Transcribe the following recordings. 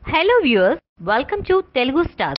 hello viewers welcome to Telugu star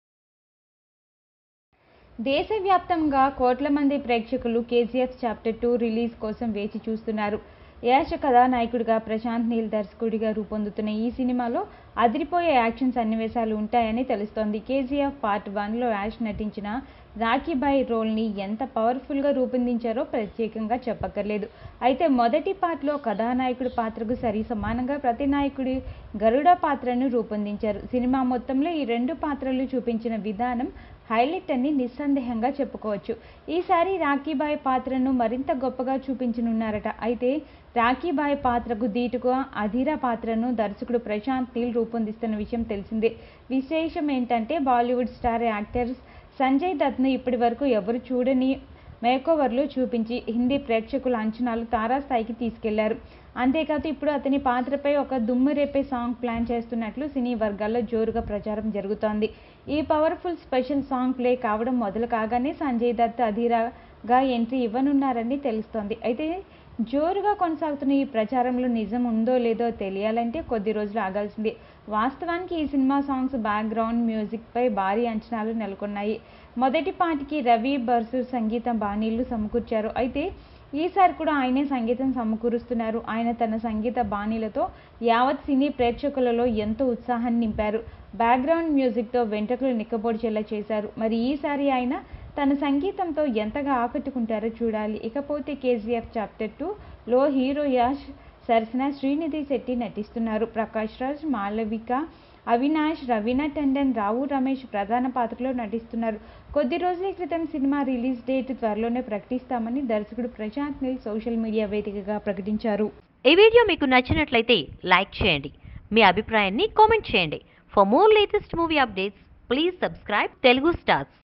దేశవ్యాప్తంగా కోట్ల మంది ప్రేక్షకులు కేజీఎఫ్ చాప్టర్ టూ రిలీజ్ కోసం వేచి చూస్తున్నారు యాష కథానాయకుడిగా ప్రశాంత్ నీల్ దర్శకుడిగా రూపొందుతున్న ఈ సినిమాలో అదిరిపోయే యాక్షన్ సన్నివేశాలు ఉంటాయని తెలుస్తోంది కేజీఎఫ్ పార్ట్ వన్లో యాష్ నటించిన రాఖీబాయ్ రోల్ని ఎంత పవర్ఫుల్గా రూపొందించారో ప్రత్యేకంగా చెప్పక్కర్లేదు అయితే మొదటి పార్ట్లో కథానాయకుడి పాత్రకు సరి సమానంగా ప్రతి నాయకుడి గరుడ పాత్రను రూపొందించారు సినిమా మొత్తంలో ఈ రెండు పాత్రలు చూపించిన విధానం హైలైట్ అని నిస్సందేహంగా చెప్పుకోవచ్చు ఈసారి రాఖీబాయ్ పాత్రను మరింత గొప్పగా చూపించనున్నారట అయితే రాఖీబాయ్ పాత్రకు ధీటుగా అధీర పాత్రను దర్శకుడు ప్రశాంత్ నీల్ రూపొందిస్తున్న విషయం తెలిసిందే విశేషం ఏంటంటే బాలీవుడ్ స్టార్ యాక్టర్స్ సంజయ్ దత్ను ఇప్పటి వరకు ఎవరు చూడని మేకోవర్లు చూపించి హిందీ ప్రేక్షకుల అంచనాలు తారాస్థాయికి తీసుకెళ్లారు అంతేకాదు ఇప్పుడు అతని పాత్రపై ఒక దుమ్ము రేపే సాంగ్ ప్లాన్ చేస్తున్నట్లు సినీ వర్గాల్లో జోరుగా ప్రచారం జరుగుతోంది ఈ పవర్ఫుల్ స్పెషల్ సాంగ్ ప్లే కావడం మొదలు కాగానే సంజయ్ దత్ అధీరాగా ఎంట్రీ ఇవ్వనున్నారని తెలుస్తోంది అయితే జోరుగా కొనసాగుతున్న ఈ ప్రచారంలో నిజం ఉందో లేదో తెలియాలంటే కొద్ది రోజులు ఆగాల్సిందే వాస్తవానికి ఈ సినిమా సాంగ్స్ బ్యాక్గ్రౌండ్ మ్యూజిక్పై భారీ అంచనాలు నెలకొన్నాయి మొదటి పాటికి రవి బర్సూర్ సంగీతం బాణీలు సమకూర్చారు అయితే ఈసారి కూడా ఆయనే సంగీతం సమకూరుస్తున్నారు ఆయన తన సంగీత బాణీలతో యావత్ సినీ ప్రేక్షకులలో ఎంతో ఉత్సాహాన్ని నింపారు బ్యాక్గ్రౌండ్ మ్యూజిక్తో వెంట్రుకలు నిక్కబొడిచేలా చేశారు మరి ఈసారి ఆయన తన సంగీతంతో ఎంతగా ఆకట్టుకుంటారో చూడాలి ఇకపోతే కేజీఎఫ్ చాప్టర్ టూలో హీరో యాష్ సరసన శ్రీనిధి శెట్టి నటిస్తున్నారు ప్రకాష్ రాజ్ మాళవిక అవినాష్ రవీనా టండన్ రావు రమేష్ ప్రధాన పాత్రలో నటిస్తున్నారు కొద్ది రోజుల క్రితం సినిమా రిలీజ్ డేట్ త్వరలోనే ప్రకటిస్తామని దర్శకుడు ప్రశాంత్ నీల్ సోషల్ మీడియా వేదికగా ప్రకటించారు ఈ వీడియో మీకు నచ్చినట్లయితే లైక్ చేయండి మీ అభిప్రాయాన్ని కామెంట్ చేయండి for more latest movie updates please subscribe Telugu stars